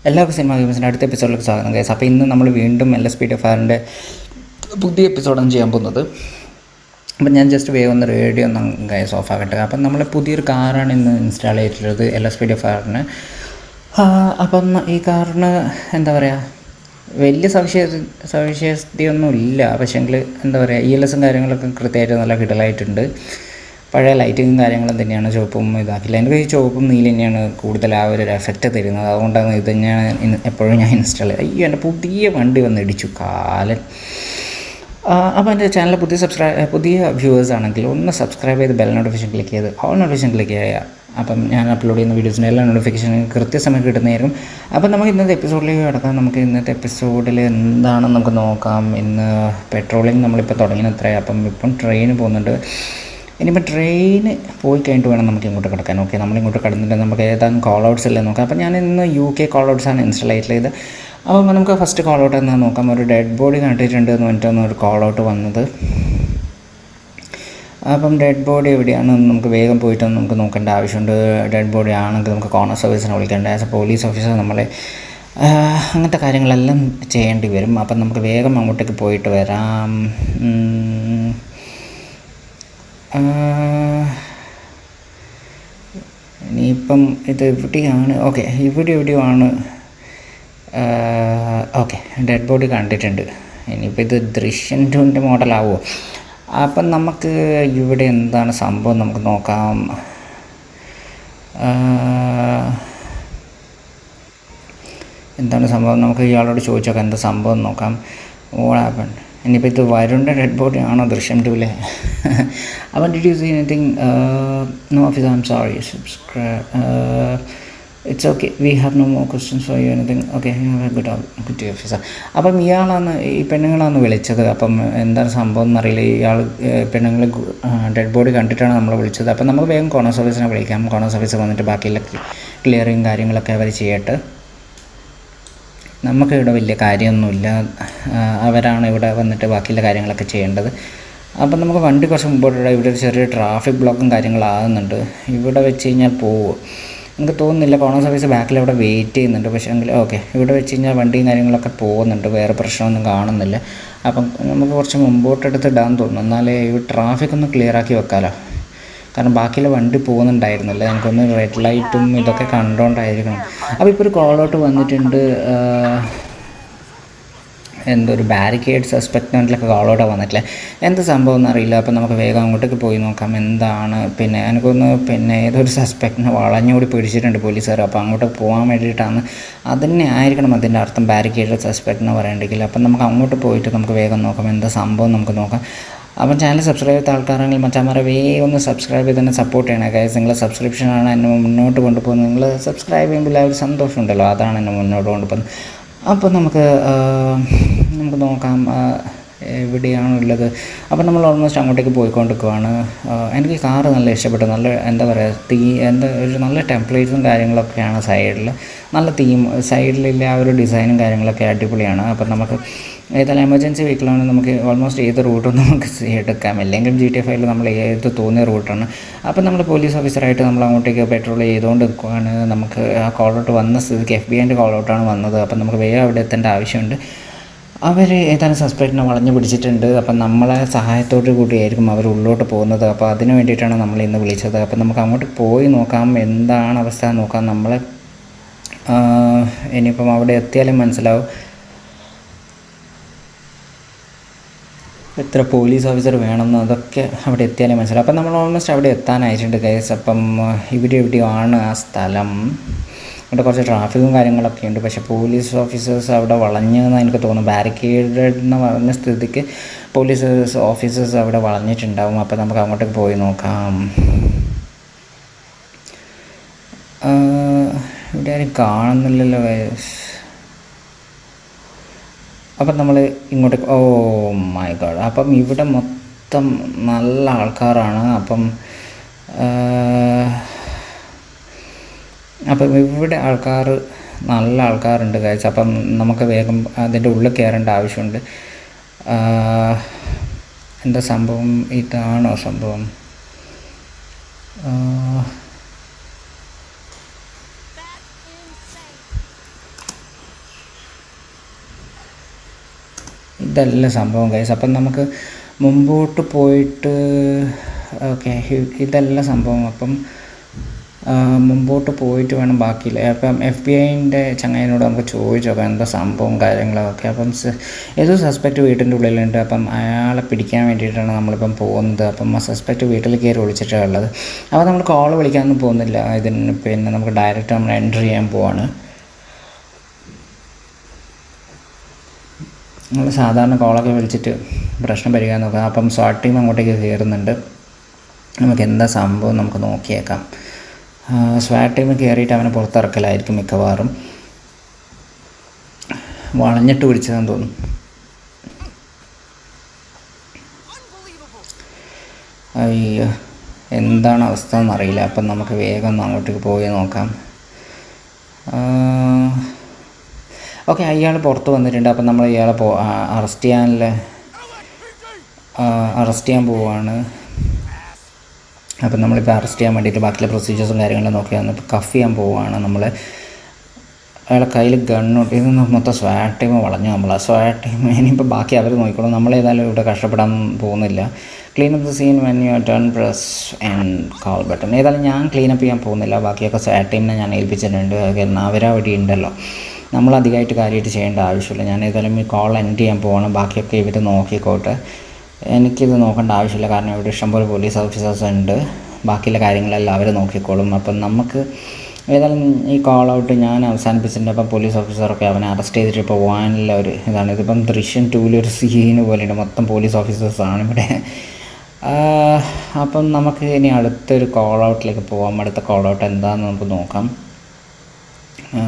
എല്ലാവർക്കും സിനിമ ഗെയിംസിൻ്റെ അടുത്ത എപ്പിസോഡിലേക്ക് സ്വാഗതം ഗൈസ് അപ്പോൾ ഇന്ന് നമ്മൾ വീണ്ടും എൽ എസ് പി ടി എഫാറിൻ്റെ പുതിയ എപ്പിസോഡാണ് ചെയ്യാൻ പോകുന്നത് അപ്പം ഞാൻ ജസ്റ്റ് വേഗം ഒന്ന് റേഡിയോ ഒന്ന് ഗൈസ് ഓഫ് ആക്കട്ടെ അപ്പം നമ്മൾ പുതിയൊരു കാറാണ് ഇന്ന് ഇൻസ്റ്റാൾ ചെയ്തിട്ടുള്ളത് എൽ എസ് പി ടി എഫാറിന് അപ്പം ഈ കാറിന് എന്താ പറയുക വലിയ സവിശേഷ സവിശേഷതയൊന്നും ഇല്ല പക്ഷേങ്കിൽ എന്താ പറയുക ഇ എൽ എസും കാര്യങ്ങളൊക്കെ കൃത്യമായിട്ട് നല്ല കിടലായിട്ടുണ്ട് പഴയ ലൈറ്റിങ്ങും കാര്യങ്ങളും തന്നെയാണ് ചുവപ്പും ഇതാക്കില്ല എനിക്ക് ഈ ചുവപ്പും നീല തന്നെയാണ് കൂടുതൽ ആ ഒരു എഫക്റ്റ് തരുന്നത് അതുകൊണ്ടാണ് ഇത് തന്നെയാണ് ഇന്ന് എപ്പോഴും ഞാൻ ഇൻസ്റ്റാൾ അയ്യോ എൻ്റെ പുതിയ വണ്ടി വന്ന് ഇടിച്ചു കാലൻ അപ്പോൾ എൻ്റെ ചാനൽ പുതിയ സബ്സ്ക്രൈബ് പുതിയ വ്യൂവേഴ്സ് ആണെങ്കിൽ ഒന്ന് സബ്സ്ക്രൈബ് ചെയ്ത് ബെൽ നോട്ടിഫിക്കേഷൻ ക്ലിക്ക് ചെയ്ത് ഓൾ നോട്ടിഫിക്കേഷൻ ക്ലിക്ക് ചെയ്യുക അപ്പം ഞാൻ അപ്ലോഡ് ചെയ്യുന്ന വീഡിയോസിൻ്റെ എല്ലാ നോട്ടിഫിക്കേഷനും കൃത്യസമയം കിട്ടുന്നതായിരിക്കും അപ്പം നമുക്ക് ഇന്നത്തെ എപ്പിസോഡിലേക്ക് കിടക്കാം നമുക്ക് ഇന്നത്തെ എപ്പിസോഡിൽ എന്താണെന്ന് നമുക്ക് നോക്കാം ഇന്ന് പെട്രോളിങ് നമ്മളിപ്പോൾ തുടങ്ങിയത്രേ അപ്പം ഇപ്പം ട്രെയിൻ പോകുന്നുണ്ട് ഇനിയിപ്പോൾ ട്രെയിന് പോയി കഴിഞ്ഞിട്ട് വേണം നമുക്ക് ഇങ്ങോട്ട് കിടക്കാൻ ഓക്കെ നമ്മളിങ്ങോട്ട് കിടന്നിട്ട് നമുക്ക് ഏതാണ് കോൾ ഔട്ട്സ് അല്ലേ നോക്കാം അപ്പോൾ ഞാൻ ഇന്ന് യു കെ കോൾ ഔട്ട്സാണ് ഇൻസ്റ്റാൾ ചെയ്തിട്ടുള്ളത് അപ്പോൾ നമുക്ക് ഫസ്റ്റ് കോൾ ഔട്ട് എന്നാൽ നോക്കാം ഒരു ഡെഡ് ബോഡി കണ്ടിട്ടുണ്ട് എന്ന് പറഞ്ഞിട്ടാണ് ഒരു കോൾ ഔട്ട് വന്നത് അപ്പം ഡെഡ് ബോഡി എവിടെയാണ് നമുക്ക് വേഗം പോയിട്ട് നമുക്ക് നോക്കേണ്ട ആവശ്യമുണ്ട് ഡെഡ് ബോഡി ആണെങ്കിൽ നമുക്ക് കോർണർ സർവീസിനെ വിളിക്കേണ്ട ആസ് എ പോലീസ് ഓഫീസർ നമ്മളെ അങ്ങനത്തെ കാര്യങ്ങളെല്ലാം ചെയ്യേണ്ടി വരും അപ്പം നമുക്ക് വേഗം അങ്ങോട്ടേക്ക് പോയിട്ട് വരാം ഇനിയിപ്പം ഇത് എവിടെയാണ് ഓക്കെ ഇവിടെ എവിടെയോ ആണ് ഓക്കെ ഡെഡ് ബോഡി കണ്ടിട്ടുണ്ട് ഇനിയിപ്പോൾ ഇത് ദൃശ്യം ടുവിൻ്റെ മോഡലാവുമോ അപ്പം നമുക്ക് ഇവിടെ എന്താണ് സംഭവം നമുക്ക് നോക്കാം എന്താണ് സംഭവം നമുക്ക് ഇയാളോട് ചോദിച്ചോക്കാം എന്താ സംഭവം നോക്കാം ഓൾ ആപ്പൺ ഇനിയിപ്പോൾ ഇത് വരുണ്ട ഡെഡ് ബോഡി ആണോ ദൃശ്യം ടൂലെ അവൻ did you see anything no office I'm sorry subscribe it's okay we have no more questions for you anything okay good good officer അപ്പം ഇയാളാണ് ഈ പെണ്ണുങ്ങളാണ് വിളിച്ചത് അപ്പം എന്താണ് സംഭവം എന്നറിയില്ല ഇയാൾ പെണ്ണുങ്ങൾ ഡെഡ് ബോഡി കണ്ടിട്ടാണ് നമ്മളെ വിളിച്ചത് അപ്പം നമുക്ക് വേഗം കോണർ സർവീസിനെ വിളിക്കാം കോണർ സർവീസ് വന്നിട്ട് ബാക്കിയുള്ള ക്ലിയറിങ് കാര്യങ്ങളൊക്കെ അവർ ചെയ്യട്ടെ നമുക്കിവിടെ വലിയ കാര്യമൊന്നുമില്ല അവരാണ് ഇവിടെ വന്നിട്ട് ബാക്കിയുള്ള കാര്യങ്ങളൊക്കെ ചെയ്യേണ്ടത് അപ്പം നമുക്ക് വണ്ടി കുറച്ച് മുമ്പോട്ട് ഇവിടെ ഒരു ചെറിയ ട്രാഫിക് ബ്ലോക്കും കാര്യങ്ങളാകുന്നുണ്ട് ഇവിടെ വെച്ച് കഴിഞ്ഞാൽ പോവുമോ എനിക്ക് തോന്നുന്നില്ല കോണർ സർവീസ് ബാക്കിൽ അവിടെ വെയിറ്റ് ചെയ്യുന്നുണ്ട് പക്ഷേ എങ്കിൽ ഓക്കെ ഇവിടെ വെച്ച് കഴിഞ്ഞാൽ വണ്ടിയും കാര്യങ്ങളൊക്കെ പോകുന്നുണ്ട് വേറെ പ്രശ്നമൊന്നും കാണുന്നില്ല അപ്പം നമുക്ക് കുറച്ച് മുമ്പോട്ടെടുത്ത് ഇടാൻ തോന്നുന്നു എന്നാലേ ഈ ട്രാഫിക് ഒന്ന് ക്ലിയർ ആക്കി വെക്കാമല്ലോ കാരണം ബാക്കിയുള്ള വണ്ടി പോകുന്നുണ്ടായിരുന്നില്ല എനിക്കൊന്ന് റെഡ് ലൈറ്റും ഇതൊക്കെ കണ്ടുകൊണ്ടായിരിക്കണം അപ്പോൾ ഇപ്പോൾ ഒരു കോൾ ഔട്ട് വന്നിട്ടുണ്ട് എന്തൊരു ബാരിക്കേഡ് സസ്പെക്റ്റിലൊക്കെ കോൾ ഔട്ട് വന്നിട്ടില്ല എന്ത് സംഭവം എന്നറിയില്ല അപ്പോൾ നമുക്ക് വേഗം അങ്ങോട്ടേക്ക് പോയി നോക്കാം എന്താണ് പിന്നെ എനിക്കൊന്ന് പിന്നെ ഏതൊരു സസ്പെക്റ്റിനെ വളഞ്ഞുകൂടി പിടിച്ചിട്ടുണ്ട് പോലീസുകാർ അപ്പോൾ അങ്ങോട്ട് പോകാൻ വേണ്ടിയിട്ടാണ് അതിനെ ആയിരിക്കണം അതിൻ്റെ അർത്ഥം ബാരിക്കേഡ് സസ്പെക്റ്റ് എന്ന് പറയണ്ടെങ്കിൽ അപ്പം നമുക്ക് അങ്ങോട്ട് പോയിട്ട് നമുക്ക് വേഗം നോക്കാം എന്താ സംഭവം നമുക്ക് നോക്കാം അപ്പം ചാനൽ സബ്സ്ക്രൈബ് ചെയ്ത ആൾക്കാരാണെങ്കിൽ മച്ചാമാരെ വേഗം ഒന്ന് സബ്സ്ക്രൈബ് ചെയ്ത് തന്നെ സപ്പോർട്ട് ചെയ്യണം കാര്യം നിങ്ങളെ സബ്സ്ക്രിപ്ഷനാണ് എന്നെ മുന്നോട്ട് കൊണ്ടുപോകുന്നത് നിങ്ങൾ സബ്സ്ക്രൈബ് ചെയ്യുമ്പോൾ ആ ഒരു സന്തോഷമുണ്ടല്ലോ അതാണ് എന്നെ മുന്നോട്ട് കൊണ്ടുപോകുന്നത് അപ്പോൾ നമുക്ക് നമുക്ക് നോക്കാം എവിടെയാണുള്ളത് അപ്പോൾ നമ്മൾ ഓൾമോസ്റ്റ് അങ്ങോട്ടേക്ക് പോയിക്കൊണ്ടിരിക്കുവാണ് എനിക്ക് കാറ് നല്ല ഇഷ്ടപ്പെട്ടു നല്ല എന്താ പറയുക തീ എന്താ ഒരു നല്ല ടെംപ്ലേറ്റ്സും കാര്യങ്ങളൊക്കെയാണ് സൈഡിൽ നല്ല തീം സൈഡിലുള്ള ആ ഒരു ഡിസൈനും കാര്യങ്ങളൊക്കെ അടിപൊളിയാണ് അപ്പോൾ നമുക്ക് ഏതായാലും എമർജൻസി വെഹിക്കിളാണ് നമുക്ക് ഓൾമോസ്റ്റ് ഏത് റൂട്ടും നമുക്ക് എടുക്കാം അല്ലെങ്കിൽ ജി ടി എഫ് ഐയിൽ നമ്മൾ ഏത് തോന്നിയ റൂട്ടാണ് അപ്പോൾ നമ്മൾ പോലീസ് ഓഫീസറായിട്ട് നമ്മൾ അങ്ങോട്ടേക്ക് പെട്രോൾ ചെയ്തുകൊണ്ട് നിൽക്കുകയാണ് നമുക്ക് ആ കോൾ ഔട്ട് വന്ന സ്ഥിതിക്ക് എഫ് ബി ഐൻ്റെ കോൾ ഔട്ടാണ് വന്നത് അപ്പം നമുക്ക് വേഗം അവിടെ എത്തേണ്ട ആവശ്യമുണ്ട് അവർ ഏതാനും സസ്പെക്റ്റിനെ വളഞ്ഞു പിടിച്ചിട്ടുണ്ട് അപ്പം നമ്മളെ സഹായത്തോടു കൂടിയായിരിക്കും അവർ ഉള്ളോട്ട് പോകുന്നത് അപ്പോൾ അതിന് വേണ്ടിയിട്ടാണ് നമ്മൾ ഇന്ന് വിളിച്ചത് അപ്പം നമുക്ക് അങ്ങോട്ട് പോയി നോക്കാം എന്താണ് അവസ്ഥ നോക്കാം നമ്മളെ ഇനിയിപ്പം അവിടെ എത്തിയാലും മനസ്സിലാവും എത്ര പോലീസ് ഓഫീസർ വേണമെന്ന് അതൊക്കെ അവിടെ എത്തിയാലേ മനസ്സിലാവും അപ്പം നമ്മൾ ഓൾമോസ്റ്റ് അവിടെ എത്താനായിട്ടുണ്ട് കേസ് അപ്പം ഇവിടെ എവിടെയോ ആണ് ആ സ്ഥലം അവിടെ കുറച്ച് ട്രാഫിക്കും കാര്യങ്ങളൊക്കെ ഉണ്ട് പക്ഷേ പോലീസ് ഓഫീസേഴ്സ് അവിടെ വളഞ്ഞെന്ന് എനിക്ക് തോന്നുന്നു ബാരിക്കേഡ് എന്ന് പറഞ്ഞ സ്ഥിതിക്ക് പോലീസ് ഓഫീസേഴ്സ് അവിടെ വളഞ്ഞിട്ടുണ്ടാവും അപ്പോൾ നമുക്ക് അങ്ങോട്ടേക്ക് പോയി നോക്കാം ഇവിടെ ആരും കാണുന്നില്ലല്ലോ അപ്പം നമ്മൾ ഇങ്ങോട്ട് ഓ മൈ ഗോഡ് അപ്പം ഇവിടെ മൊത്തം നല്ല ആൾക്കാരാണ് അപ്പം അപ്പം ഇവിടെ ആൾക്കാർ നല്ല ആൾക്കാരുണ്ട് കഴിച്ച് അപ്പം നമുക്ക് വേഗം അതിൻ്റെ ഉള്ളിൽ കയറേണ്ട ആവശ്യമുണ്ട് എന്താ സംഭവം ഇതാണോ സംഭവം ഇതല്ല സംഭവം കൈസ് അപ്പം നമുക്ക് മുമ്പോട്ട് പോയിട്ട് ഓക്കെ ഇതല്ല സംഭവം അപ്പം ആ, മുമ്പോട്ട് പോയിട്ട് വേണം ബാക്കിയില്ല അപ്പം എഫ് ബി ഐൻ്റെ ചങ്ങായിനോട് നമുക്ക് ചോദിച്ചു നോക്കാം എന്താ സംഭവം കാര്യങ്ങളൊക്കെ അപ്പം സ- ഏതോ സസ്പെക്റ്റ് വീട്ടിൻ്റെ ഉള്ളിലുണ്ട് അപ്പം അയാളെ പിടിക്കാൻ വേണ്ടിയിട്ടാണ് നമ്മളിപ്പം പോകുന്നത് അപ്പം ആ സസ്പെക്റ്റ് വീട്ടിൽ കയറി വിളിച്ചിട്ടാണ് ഉള്ളത് അപ്പോൾ നമ്മൾ കോൾ വിളിക്കാനൊന്നും പോകുന്നില്ല ഇതിന് പിന്നെ നമുക്ക് ഡയറക്റ്റ് നമ്മൾ എൻ്റർ ചെയ്യാൻ പോവാണ് നമ്മൾ സാധാരണ കോളൊക്കെ വിളിച്ചിട്ട് പ്രശ്നം പരിഹരിക്കാൻ നോക്കാം അപ്പം സ്വാട്ട് ടീം അങ്ങോട്ടേക്ക് കയറുന്നുണ്ട് നമുക്ക് എന്താ സംഭവം നമുക്ക് നോക്കിയേക്കാം സ്വാറ്റ് ടീം കയറിയിട്ട് അവനെ പുറത്തിറക്കലായിരിക്കും മിക്കവാറും വളഞ്ഞിട്ട് പിടിച്ചതെന്ന് തോന്നുന്നു അയ്യോ എന്താണ് അവസ്ഥ എന്നറിയില്ല അപ്പം നമുക്ക് വേഗം ഒന്ന് അങ്ങോട്ടേക്ക് പോയി നോക്കാം ഓക്കെ അയാൾ പുറത്ത് വന്നിട്ടുണ്ട് അപ്പം നമ്മൾ ഇയാളെ പോ അറസ്റ്റ് ചെയ്യാനുള്ള അറസ്റ്റ് ചെയ്യാൻ പോവുകയാണ് അപ്പം നമ്മളിപ്പോൾ അറസ്റ്റ് ചെയ്യാൻ വേണ്ടിയിട്ട് ബാക്കിയുള്ള പ്രൊസീജിയേഴ്സും കാര്യങ്ങളും നോക്കി വന്നിപ്പോൾ കഫ് ചെയ്യാൻ പോവുകയാണ് നമ്മൾ അയാളെ കയ്യിൽ ഗണ്ണുണ്ട് ഇത് മൊത്തം സ്വാറ്റ് ടീം വളഞ്ഞു നമ്മൾ ആ സ്വാറ്റ് ടീം ഇനിയിപ്പോൾ ബാക്കി അവർ നോക്കിക്കോളും നമ്മളേതായാലും ഇവിടെ കഷ്ടപ്പെടാൻ പോകുന്നില്ല clean up the scene when you turn press and call button ഏതായാലും ഞാൻ ക്ലീൻ അപ്പ് ചെയ്യാൻ പോകുന്നില്ല ബാക്കിയൊക്കെ സ്വാറ്റ് ടീമിനെ ഞാൻ ഏൽപ്പിച്ചിട്ടുണ്ട് കാരണം അവരവിടെ ഉണ്ടല്ലോ നമ്മൾ അധികമായിട്ട് കാര്യമായിട്ട് ചെയ്യേണ്ട ആവശ്യമില്ല ഞാൻ ഏതായാലും ഈ കോൾ എൻഡ് ചെയ്യാൻ പോകണം ബാക്കിയൊക്കെ ഇവർ നോക്കിക്കോട്ടെ എനിക്കിത് നോക്കേണ്ട ആവശ്യമില്ല കാരണം ഇവിടെ ഇഷ്ടംപോലെ പോലീസ് ഓഫീസേഴ്സ് ഉണ്ട് ബാക്കിയുള്ള കാര്യങ്ങളെല്ലാം അവർ നോക്കിക്കോളും അപ്പം നമുക്ക് ഏതായാലും ഈ കോൾ ഔട്ട് ഞാൻ അവസാനിപ്പിച്ചിട്ടുണ്ട് അപ്പം പോലീസ് ഓഫീസറൊക്കെ അവനെ അറസ്റ്റ് ചെയ്തിട്ട് ഇപ്പോൾ പോകാനുള്ള ഒരു ഇതാണ് ഇതിപ്പം ദൃശ്യം ടൂലൊരു സീന് പോലെയുണ്ട് മൊത്തം പോലീസ് ഓഫീസേഴ്സാണ് ഇവിടെ ആ, അപ്പം നമുക്ക് ഇനി അടുത്തൊരു കോൾ ഔട്ടിലേക്ക് പോകാം അടുത്ത കോൾ ഔട്ട് എന്താണെന്ന് നമുക്ക് നോക്കാം ആ,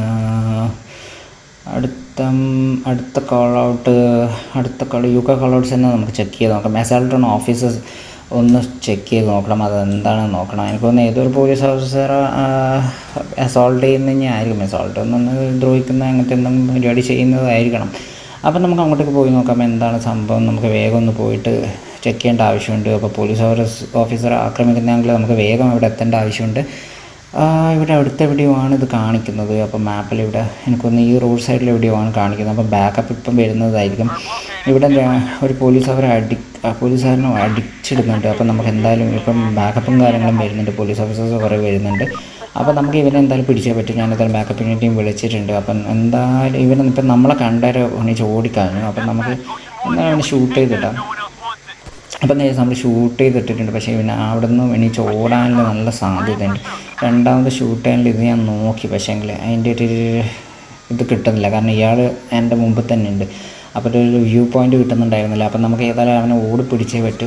അടുത്ത അടുത്ത കോൾ ഔട്ട് അടുത്ത call U K call outs തന്നെ നമുക്ക് ചെക്ക് ചെയ്ത് നോക്കാം അസാൾട്ടൺ ഓഫീസേഴ്സ് ഒന്ന് ചെക്ക് ചെയ്ത് നോക്കണം അത് എന്താണെന്ന് നോക്കണം എനിക്ക് തോന്നുന്നു ഏതൊരു പോലീസ് ഓഫീസർ അസോൾട്ട് ചെയ്യുന്ന ആയിരിക്കും അസോൾട്ട് ഒന്ന് ദ്രോഹിക്കുന്ന അങ്ങനത്തെ എന്തെങ്കിലും പരിപാടി ചെയ്യുന്നതായിരിക്കണം അപ്പം നമുക്ക് അങ്ങോട്ടേക്ക് പോയി നോക്കാം എന്താണ് സംഭവം നമുക്ക് വേഗം ഒന്ന് പോയിട്ട് ചെക്ക് ചെയ്യേണ്ട ആവശ്യമുണ്ട് അപ്പോൾ പോലീസ് ഓഫീസ് ഓഫീസറെ ആക്രമിക്കുന്നെങ്കിൽ നമുക്ക് വേഗം അവിടെ എത്തേണ്ട ആവശ്യമുണ്ട് ആ, ഇവിടെ അടുത്ത് എവിടെയോ ആണ് ഇത് കാണിക്കുന്നത് അപ്പം മാപ്പിൽ ഇവിടെ എനിക്കൊന്ന് ഈ റോഡ് സൈഡിൽ എവിടെയോ ആണ് കാണിക്കുന്നത് അപ്പം ബാക്കപ്പ് ഇപ്പം വരുന്നതായിരിക്കും ഇവിടെ ര- ഒരു പോലീസ് അവരെ അടി ആ പോലീസുകാരനെ അടിച്ചിടുന്നുണ്ട് അപ്പം നമുക്ക് എന്തായാലും ഇപ്പം ബാക്കപ്പും കാര്യങ്ങളും വരുന്നുണ്ട് പോലീസ് ഓഫീസേഴ്സ് കുറേ വരുന്നുണ്ട് അപ്പം നമുക്ക് ഇവനെ എന്തായാലും പിടിച്ചേ പറ്റും ഞാൻ എന്തായാലും ബാക്കപ്പിൻ്റെ ടീം വിളിച്ചിട്ടുണ്ട് അപ്പം എന്തായാലും ഇവനെ ഇപ്പം നമ്മളെ കണ്ടേരെ എണീച്ച് ഓടിക്കഴിഞ്ഞു അപ്പം നമുക്ക് എന്തായാലും അവനെ ഷൂട്ട് ചെയ്തിട്ടാം അപ്പം നേരെ നമ്മൾ ഷൂട്ട് ചെയ്തിട്ടിട്ടുണ്ട് പക്ഷേ പിന്നെ അവിടെ നിന്ന് എണീച്ച് ഓടാനുള്ള നല്ല സാധ്യതയുണ്ട് രണ്ടാമത് ഷൂട്ട് ചെയ്യാനുള്ള ഇത് ഞാൻ നോക്കി പക്ഷേങ്കിൽ അതിൻ്റെ ഒരു ഇത് കിട്ടുന്നില്ല കാരണം ഇയാൾ എൻ്റെ മുമ്പ് തന്നെ ഉണ്ട് അപ്പോൾ ഒരു വ്യൂ പോയിൻ്റ് കിട്ടുന്നുണ്ടായിരുന്നില്ല അപ്പം നമുക്ക് ഏതായാലും അവനെ ഓടി പിടിച്ചേ പറ്റൂ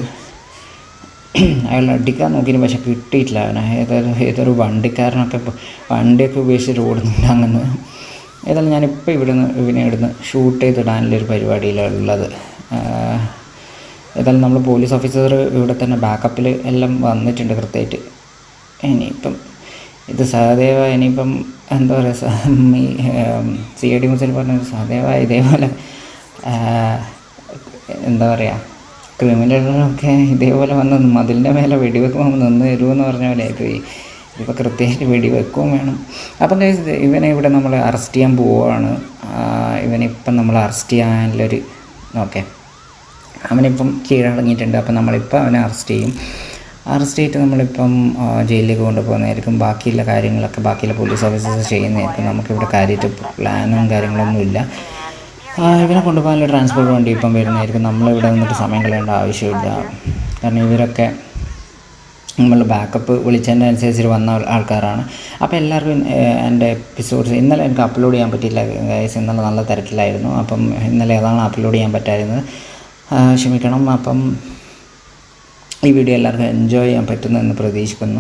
അയാൾ അടിക്കാൻ നോക്കിയിരുന്നു പക്ഷെ കിട്ടിയിട്ടില്ല അവനെ ഏതൊരു ഏതൊരു വണ്ടിക്കാരനൊക്കെ ഇപ്പൊ വണ്ടിയൊക്കെ ഉപേക്ഷിച്ചിട്ട് ഓടുന്നുണ്ട് അങ്ങനെ ഏതായാലും ഞാനിപ്പോൾ ഇവിടുന്ന് ഇവനെ ഇവിടുന്ന് ഷൂട്ട് ചെയ്തിടാനുള്ളൊരു പരിപാടിയിലുള്ളത് ആഹ് ഏതായാലും നമ്മൾ പോലീസ് ഓഫീസർ ഇവിടെ തന്നെ ബാക്കപ്പിൽ എല്ലാം വന്നിട്ടുണ്ട് കൃത്യമായിട്ട് ഇനിയിപ്പം ഇത് സഹദേവ ഇനിയിപ്പം എന്താ പറയുക ഈ സി ഐ ഡി മുസിൽ പറഞ്ഞ സഹദേവ ഇതേപോലെ ആ, എന്താ പറയുക ക്രിമിനലുകളൊക്കെ ഇതേപോലെ വന്ന് മതിലിൻ്റെ മേലെ വെടിവെക്കുമ്പോൾ നിന്ന് തരുമെന്ന് പറഞ്ഞ പോലെ ആയിപ്പോയി ഇപ്പോൾ കൃത്യമായിട്ട് വെടിവെക്കുകയും വേണം അപ്പം guys, ഇവനെ ഇവിടെ നമ്മൾ അറസ്റ്റ് ചെയ്യാൻ പോവുകയാണ് ആ, ഇവനിപ്പം നമ്മൾ അറസ്റ്റ് ചെയ്യാനുള്ളൊരു ഓക്കെ അവനിപ്പം കീഴടങ്ങിയിട്ടുണ്ട് അപ്പം നമ്മളിപ്പോൾ അവനെ അറസ്റ്റ് ചെയ്യും അറസ്റ്റ് ചെയ്തിട്ട് നമ്മളിപ്പം ആ, ജയിലിലേക്ക് കൊണ്ടുപോകുന്നതായിരിക്കും ബാക്കിയുള്ള കാര്യങ്ങളൊക്കെ ബാക്കിയുള്ള പോലീസ് ഓഫീസേഴ്സ് ചെയ്യുന്നതായിരിക്കും നമുക്കിവിടെ കാര്യമായിട്ട് പ്ലാനും കാര്യങ്ങളൊന്നുമില്ല ആ, ഇവനെ കൊണ്ടുപോകാനുള്ള ട്രാൻസ്പോർട്ട് വണ്ടി ഇപ്പം വരുന്നതായിരിക്കും നമ്മളിവിടെ നിന്നിട്ട് സമയം കളയേണ്ട ആവശ്യമില്ല കാരണം ഇവരൊക്കെ നമ്മൾ ബാക്കപ്പ് വിളിച്ചതിൻ്റെ അനുസരിച്ച് വന്ന ആൾ- ആൾക്കാരാണ് അപ്പോൾ എല്ലാവർക്കും ഏഹ്, എൻ്റെ എപ്പിസോഡ്സ് ഇന്നലെ എനിക്ക് അപ്ലോഡ് ചെയ്യാൻ പറ്റിയില്ല ഗൈസ് ഇന്നലെ നല്ല തിരക്കിലായിരുന്നു അപ്പം ഇന്നലെ ഏതാണ് അപ്ലോഡ് ചെയ്യാൻ പറ്റായിരുന്നത് ആ, ക്ഷമിക്കണം അപ്പം ഈ വീഡിയോ എല്ലാവർക്കും എൻജോയ് ചെയ്യാൻ പറ്റുന്നു എന്ന് പ്രതീക്ഷിക്കുന്നു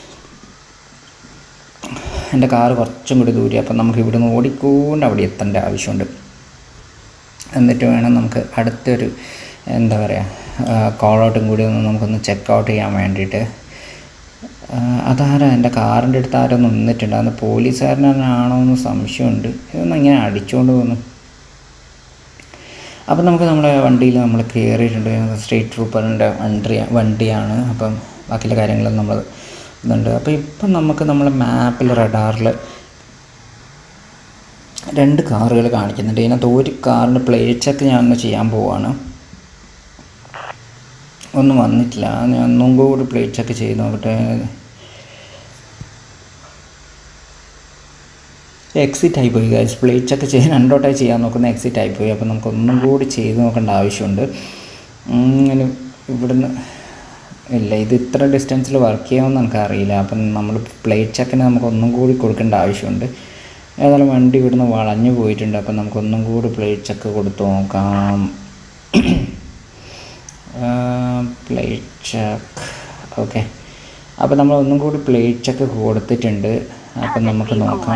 എൻ്റെ കാറ് കുറച്ചും കൂടി ദൂരെ അപ്പം നമുക്ക് ഇവിടുന്ന് ഓടിക്കൊണ്ട് അവിടെ എത്തേണ്ട ആവശ്യമുണ്ട് എന്നിട്ട് വേണം നമുക്ക് അടുത്തൊരു എന്താ പറയുക കോൾ ഔട്ടും കൂടി ഒന്ന് നമുക്കൊന്ന് ചെക്ക് ഔട്ട് ചെയ്യാൻ വേണ്ടിയിട്ട് ആ, അതാരാ എൻ്റെ കാറിൻ്റെ അടുത്ത് ആരോ നിന്നിട്ടുണ്ട് അത് പോലീസുകാരനാണോ എന്ന് സംശയമുണ്ട് ഇതൊന്നും ഇങ്ങനെ അടിച്ചുകൊണ്ട് പോകുന്നു അപ്പം നമുക്ക് നമ്മുടെ വണ്ടിയിൽ നമ്മൾ കയറിയിട്ടുണ്ട് സ്ട്രീറ്റ് ട്രൂപ്പറിൻ്റെ വണ്ടി വണ്ടിയാണ് അപ്പം ബാക്കിയുള്ള കാര്യങ്ങളും നമ്മൾ ഇതുണ്ട് അപ്പോൾ ഇപ്പം നമുക്ക് നമ്മളെ മാപ്പിൽ റഡാറിൽ രണ്ട് കാറുകൾ കാണിക്കുന്നുണ്ട് ഇതിനകത്ത് ഒരു കാറിൻ്റെ പ്ലേറ്റ് ചെക്ക് ഞാൻ ഒന്ന് ചെയ്യാൻ പോവാണ് ഒന്നും വന്നിട്ടില്ല ഞാൻ ഒന്നും കൂടി പ്ലേറ്റ് ചെക്ക് ചെയ്ത് നോക്കട്ടെ എക്സിറ്റ് ആയിപ്പോയി ഗൈസ് പ്ലേറ്റ് ചെക്ക് ചെയ്യാൻ രണ്ടോട്ടായി ചെയ്യാൻ നോക്കുന്ന എക്സിറ്റ് ആയിപ്പോയി അപ്പോൾ നമുക്ക് ഒന്നും കൂടി ചെയ്ത് നോക്കേണ്ട ആവശ്യമുണ്ട് ഇങ്ങനെ ഇവിടുന്ന് ഇല്ല ഇത് ഇത്ര ഡിസ്റ്റൻസിൽ വർക്ക് ചെയ്യുമെന്ന് എനിക്കറിയില്ല അപ്പം നമ്മൾ പ്ലേറ്റ് ചെക്കിന് നമുക്ക് ഒന്നും കൂടി കൊടുക്കേണ്ട ആവശ്യമുണ്ട് ഏതായാലും വണ്ടി ഇവിടുന്ന് വളഞ്ഞു പോയിട്ടുണ്ട് അപ്പം നമുക്കൊന്നും കൂടി പ്ലേറ്റ് ചെക്ക് കൊടുത്ത് നോക്കാം പ്ലേറ്റ് ചെക്ക് ഓക്കെ അപ്പോൾ നമ്മൾ ഒന്നും കൂടി പ്ലേറ്റ് ചെക്ക് കൊടുത്തിട്ടുണ്ട് അപ്പം നമുക്ക് നോക്കാം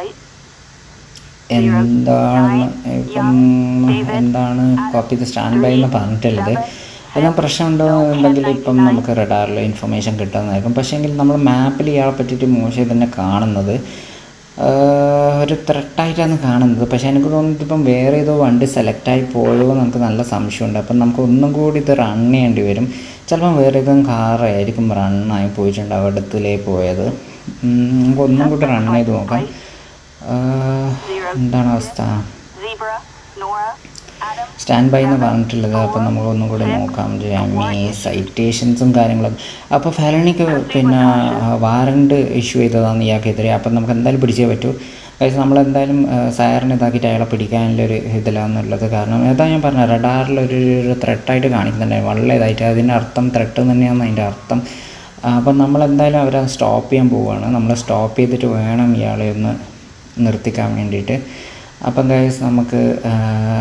എന്താണെന്ന് ഇപ്പം എന്താണ് കോപ്പി ഇത് സ്റ്റാൻഡ് ബൈ എന്ന് പറഞ്ഞിട്ടുള്ളത് എന്നാൽ പ്രശ്നമുണ്ടോ ഉണ്ടെങ്കിൽ ഇപ്പം നമുക്ക് റഡാറിൽ ഇൻഫർമേഷൻ കിട്ടുന്നതായിരിക്കും പക്ഷേ എങ്കിൽ നമ്മൾ മാപ്പിൽ ഇയാളെ പറ്റിയിട്ട് മോശം തന്നെ കാണുന്നത് ആഹ് ഒരു ത്രെട്ടായിട്ടാണ് കാണുന്നത് പക്ഷേ എനിക്ക് തോന്നുന്നത് ഇപ്പം വേറെ ഏതോ വണ്ടി സെലക്റ്റായി പോയോ എന്ന് നമുക്ക് നല്ല സംശയമുണ്ട് അപ്പം നമുക്ക് ഒന്നും കൂടി ഇത് റൺ ചെയ്യേണ്ടി വരും ചിലപ്പം വേറെ ഏതെങ്കിലും കാറായിരിക്കും റണ്ണായി പോയിട്ടുണ്ട് അവിടത്തിലേ പോയത് ഉം, നമുക്ക് ഒന്നും കൂടി റൺ ചെയ്ത് നോക്കാം ആഹ് എന്താണ് അവസ്ഥ Zebra, Nora, Adam, stand by എന്ന് പറഞ്ഞിട്ടുള്ളത് അപ്പോൾ നമുക്ക് ഒന്നും കൂടി നോക്കാം ജാമി സൈറ്റേഷൻസും കാര്യങ്ങളും അപ്പോൾ ഫെലണിക്ക് പിന്നെ വാറണ്ട് ഇഷ്യൂ ചെയ്തതാണ് ഇയാൾക്കെതിരെ അപ്പം നമുക്ക് എന്തായാലും പിടിച്ചേ പറ്റൂ കാരണം നമ്മളെന്തായാലും സയറിന് ഇതാക്കിയിട്ട് അയാളെ പിടിക്കാനുള്ളൊരു ഇതിലാണെന്നുള്ളത് കാരണം ഏതാ ഞാൻ പറഞ്ഞ റഡാറിൽ ഒരു ഒരു ത്രെട്ടായിട്ട് കാണിക്കുന്നുണ്ട് വളരെ ഇതായിട്ട് അതിൻ്റെ അർത്ഥം ത്രെട്ട് തന്നെയാണ് അതിൻ്റെ അർത്ഥം അപ്പം നമ്മളെന്തായാലും അവരെ സ്റ്റോപ്പ് ചെയ്യാൻ പോവുകയാണ് നമ്മൾ സ്റ്റോപ്പ് ചെയ്തിട്ട് വേണം ഇയാളെ ഒന്ന് നിർത്തിക്കാൻ വേണ്ടിയിട്ട് അപ്പം ഗൈസ് നമുക്ക് ആ,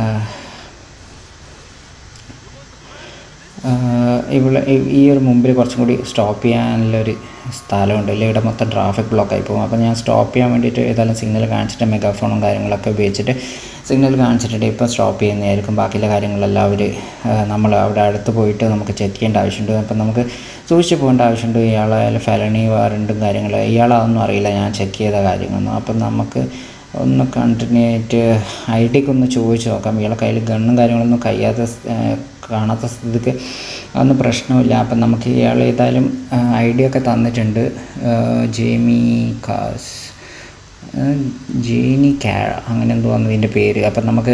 ആഹ് ഇവിടെ ഈ- ഈ ഒരു മുമ്പിൽ കുറച്ചും കൂടി സ്റ്റോപ്പ് ചെയ്യാനുള്ളൊരു സ്ഥലമുണ്ട് ഇല്ല ഇവിടെ മൊത്തം ട്രാഫിക് ബ്ലോക്ക് ആയി പോകും അപ്പോൾ ഞാൻ സ്റ്റോപ്പ് ചെയ്യാൻ വേണ്ടിയിട്ട് ഏതായാലും സിഗ്നൽ കാണിച്ചിട്ട് മെഗാഫോണും കാര്യങ്ങളൊക്കെ ഉപയോഗിച്ചിട്ട് സിഗ്നൽ കാണിച്ചിട്ട് ഇപ്പോൾ സ്റ്റോപ്പ് ചെയ്യുന്നതായിരിക്കും ബാക്കിയുള്ള കാര്യങ്ങളെല്ലാം അവർ നമ്മൾ അവിടെ അടുത്ത് പോയിട്ട് നമുക്ക് ചെക്ക് ചെയ്യേണ്ട ആവശ്യമുണ്ട് അപ്പം നമുക്ക് സൂക്ഷിച്ച് പോകേണ്ട ആവശ്യമുണ്ട് ഇയാളായാലും ഫെലണി വാറണ്ടും കാര്യങ്ങൾ ഇയാളതൊന്നും അറിയില്ല ഞാൻ ചെക്ക് ചെയ്ത കാര്യങ്ങളൊന്നും അപ്പം നമുക്ക് ഒന്ന് കണ്ടിന്യൂ ആയിട്ട് ഐ ഡിക്ക് ഒന്ന് ചോദിച്ച് നോക്കാം ഇയാളെ കയ്യിൽ ഗണ്ണും കാര്യങ്ങളൊന്നും കഴിയാത്ത സ്- ഏഹ് കാണാത്ത സ്ഥിതിക്ക് അതൊന്നും പ്രശ്നമില്ല അപ്പം നമുക്ക് ഇയാൾ ഏതായാലും ഐ ഡി ഒക്കെ തന്നിട്ടുണ്ട് ഏഹ് ജേമി കാസ് ഏഹ് ജേനി കാഴ അങ്ങനെ എന്തോ ആണ് ഇതിൻ്റെ പേര് അപ്പം നമുക്ക്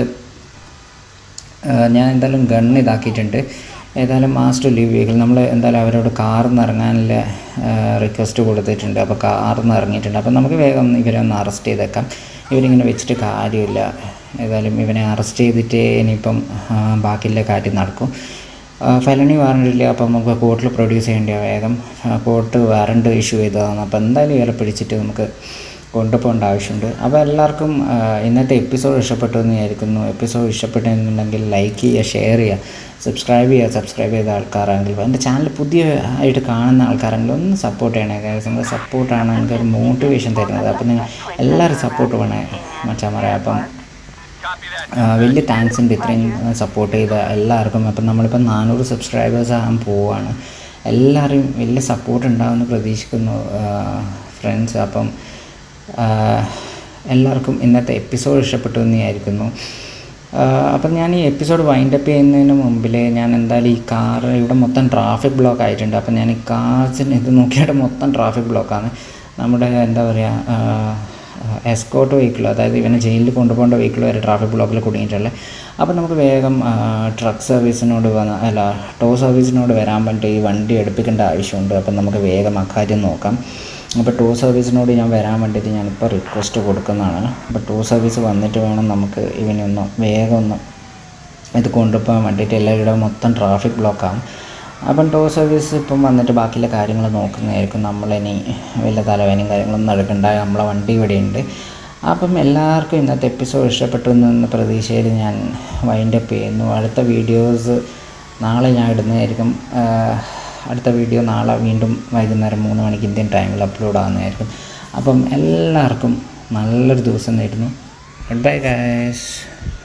ഏഹ് ഞാൻ എന്തായാലും ഗൺ ഇതാക്കിയിട്ടുണ്ട് ഏതായാലും മാസ്റ്റർ ലീവ് വെഹിക്കിൾ നമ്മൾ എന്തായാലും അവരോട് കാറിൽ നിന്ന് ഇറങ്ങാനുള്ള റിക്വസ്റ്റ് കൊടുത്തിട്ടുണ്ട് അപ്പോൾ കാറിൽ നിന്ന് ഇറങ്ങിയിട്ടുണ്ട് അപ്പോൾ നമുക്ക് വേഗം ഇവരെ ഒന്ന് അറസ്റ്റ് ചെയ്തേക്കാം ഇവരിങ്ങനെ വെച്ചിട്ട് കാര്യമില്ല ഏതായാലും ഇവനെ അറസ്റ്റ് ചെയ്തിട്ട് ഇനിയിപ്പം ആ, ബാക്കിയുള്ള കാര്യം നടക്കും ഫെലണി വാറണ്ടില്ല അപ്പം നമുക്ക് കോർട്ടിൽ പ്രൊഡ്യൂസ് ചെയ്യേണ്ട വേഗം കോർട്ട് വാറണ്ട് ഇഷ്യൂ ചെയ്തതാണ് അപ്പോൾ എന്തായാലും ഇവരെ പിടിച്ചിട്ട് നമുക്ക് കൊണ്ടുപോകേണ്ട ആവശ്യമുണ്ട് അപ്പോൾ എല്ലാവർക്കും ആ, ഇന്നത്തെ എപ്പിസോഡ് ഇഷ്ടപ്പെട്ടു എന്ന് വിചാരിക്കുന്നു എപ്പിസോഡ് ഇഷ്ടപ്പെട്ടെന്നുണ്ടെങ്കിൽ ലൈക്ക് ചെയ്യുക ഷെയർ ചെയ്യുക സബ്സ്ക്രൈബ് ചെയ്യുക സബ്സ്ക്രൈബ് ചെയ്ത ആൾക്കാരാണെങ്കിൽ എൻ്റെ ചാനൽ പുതിയ ആയിട്ട് കാണുന്ന ആൾക്കാരാണെങ്കിൽ ഒന്ന് സപ്പോർട്ട് ചെയ്യണേ കാര്യം നിങ്ങളുടെ സപ്പോർട്ടാണ് എനിക്കൊരു മോട്ടിവേഷൻ തരുന്നത് അപ്പം നിങ്ങൾ എല്ലാവരും സപ്പോർട്ട് വേണേ മച്ചാമാരെ അപ്പം ആ, വലിയ താങ്ക്സ് ഉണ്ട് ഇത്രയും സപ്പോർട്ട് ചെയ്ത എല്ലാവർക്കും അപ്പം നമ്മളിപ്പോൾ നാനൂറ് സബ്സ്ക്രൈബേഴ്സ് ആകാൻ പോവുകയാണ് എല്ലാവരും വലിയ സപ്പോർട്ട് ഉണ്ടാകുമെന്ന് പ്രതീക്ഷിക്കുന്നു ഫ്രണ്ട്സ് അപ്പം ആ, എല്ലാവർക്കും ഇന്നത്തെ എപ്പിസോഡ് ഇഷ്ടപ്പെട്ടു എന്ന് വിചാരിക്കുന്നു ആ, അപ്പം ഞാൻ ഈ എപ്പിസോഡ് വൈൻഡ് അപ്പ് ചെയ്യുന്നതിന് മുമ്പിൽ ഞാൻ എന്തായാലും ഈ കാർ ഇവിടെ മൊത്തം ട്രാഫിക് ബ്ലോക്ക് ആയിട്ടുണ്ട് അപ്പം ഞാൻ ഈ കാർസിന് ഇത് നോക്കിയിട്ട് മൊത്തം ട്രാഫിക് ബ്ലോക്കാണ് നമ്മുടെ എന്താ പറയുക എസ്കോട്ട് വെഹിക്കിൾ അതായത് ഇവനെ ജയിലിൽ കൊണ്ടുപോകേണ്ട വെഹിക്കിൾ വരെ ട്രാഫിക് ബ്ലോക്കിൽ കുടുങ്ങിയിട്ടുള്ളത് അപ്പോൾ നമുക്ക് വേഗം ട്രക്ക് സർവീസിനോട് വന്ന അല്ല ടോ സർവീസിനോട് വരാൻ വേണ്ടി ഈ വണ്ടി എടുപ്പിക്കേണ്ട ആവശ്യമുണ്ട് അപ്പം നമുക്ക് വേഗം അക്കാര്യം നോക്കാം അപ്പോൾ ടൂ സർവീസിനോട് ഞാൻ വരാൻ വേണ്ടിയിട്ട് ഞാനിപ്പോൾ റിക്വസ്റ്റ് കൊടുക്കുന്നതാണ് അപ്പോൾ ടൂ സർവീസ് വന്നിട്ട് വേണം നമുക്ക് ഇവനെ ഒന്ന് വേഗം ഒന്ന് ഇത് കൊണ്ടുപോകാൻ വേണ്ടിയിട്ട് എല്ലാവരുടെ മൊത്തം ട്രാഫിക് ബ്ലോക്കാകും അപ്പം ടോ സർവീസ് ഇപ്പം വന്നിട്ട് ബാക്കിയുള്ള കാര്യങ്ങൾ നോക്കുന്നതായിരിക്കും നമ്മളിനി വലിയ തലവേനയും കാര്യങ്ങളൊന്നും എടുക്കണ്ട നമ്മളെ വണ്ടി ഇവിടെയുണ്ട് അപ്പം എല്ലാവർക്കും ഇന്നത്തെ എപ്പിസോഡ് ഇഷ്ടപ്പെട്ടു എന്ന പ്രതീക്ഷയിൽ ഞാൻ വൈൻഡ് അപ്പ് ചെയ്യുന്നു അടുത്ത വീഡിയോസ് നാളെ ഞാൻ ഇടുന്നതായിരിക്കും ആഹ് അടുത്ത വീഡിയോ നാളെ വീണ്ടും വൈകുന്നേരം മൂന്ന് മണിക്ക് ഇന്ത്യൻ ടൈമിൽ അപ്ലോഡ് ആകുന്നതായിരിക്കും അപ്പം എല്ലാവർക്കും നല്ലൊരു ദിവസം നേരുന്നു ഗുഡ് ബൈ ഗൈസ്